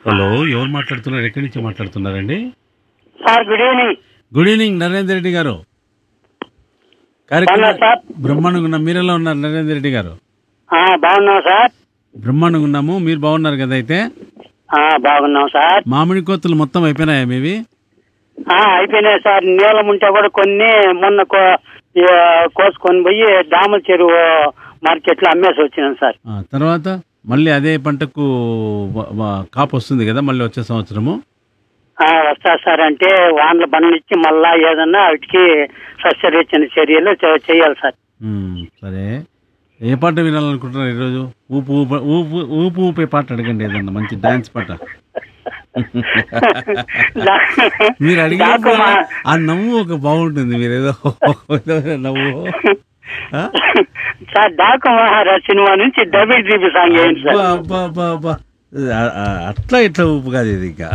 Hello ఎవరు మాట్లాడుతున్నారు ఎక్కడి నుంచి మాట్లాడుతున్నారండి sir good evening good evening Narender Reddy garu బాగున్నా కార్యక్రమం సార్ బ్రహ్మాండంగా ఉన్నాం మీరు ఎలా ఉన్నారు నరేందర్ రెడ్డి గారు ఆ, బాగున్నాం సార్ బ్రహ్మాండంగా ఉన్నాము మీరు బాగున్నారు కదా అయితే ఆ, బాగున్నాం సార్ మామిడి కోతులు మొత్తం అయిపోయినాయా మీవి ఆ, అయిపోయినాయి సార్ నీలం ఉంటే కూడా కొన్ని మొన్న కో- ఈ, కోసుకొని పోయి దామల చెరువు మార్కెట్లో అమ్మేసి వచ్చినాం సార్ ఆ, తర్వాత మళ్ళీ అదే పంటకు వ- వ- కాపు వస్తుంది కదా మళ్ళీ వచ్చే సంవత్సరము ఆ, వస్తా సార్ అంటే వానల బండ్లిచ్చి మళ్ళా ఏదన్నా వాటికి సస్యరీచన చర్యలు చే- చేయాలి సార్ ఉమ్, సరే ఏ పాట వినాలనుకుంటున్నారు ఈరోజు ఊపు ఊపు ఊపు ఊపు ఊపే పాట అడగండి ఏదన్నా మంచి డాన్స్ పాట మీరు అడిగే దాకుమా. ఆ నవ్వు ఒక బాగుంటుంది మీరు ఏదో ఏదో నవ్వు ఆ? సార్ డాకు మహారాజ్ సినిమా నుంచి డబుల్ జీబీ సాంగ్ వేయండి సార్ అబ్బా, అబ్బా, అబ్బా, అబ్బా. ఆ, ఆ, అట్లా ఇట్లా ఊపు కాదు ఇది ఇంకా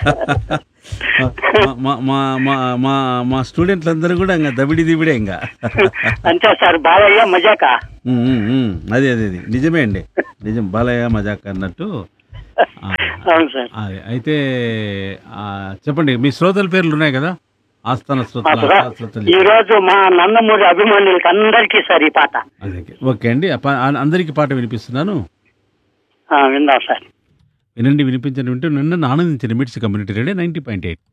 మా మా మా మా మా స్టూడెంట్లు అందరూ కూడా ఇంకా దబిడి దిబిడే ఇంకా అంతే సార్ బాలయ్య మజాకా ఉమ్, ఉమ్, ఉమ్. అదే అదే అదే నిజమే అండి నిజం బాలయ్య మజాక్ అన్నట్టు ఆ, అవును సార్ అదే అయితే ఆ, చెప్పండి మీ శ్రోతల పేర్లు ఉన్నాయి కదా ఆస్థాన శ్రోతలు ఆస్థాన శ్రోతలు ఈ రోజు మా నందమూరి అభిమానులకి అందరికీ సార్ ఈ పాట అదే ఓకే అండి ఆ పా- ఆ- అందరికీ పాట వినిపిస్తున్నాను ఆ, విందాం సార్ వినండి వినిపించండి వింటూ నిన్న ఆనందించండి MITS community radio ninety point eight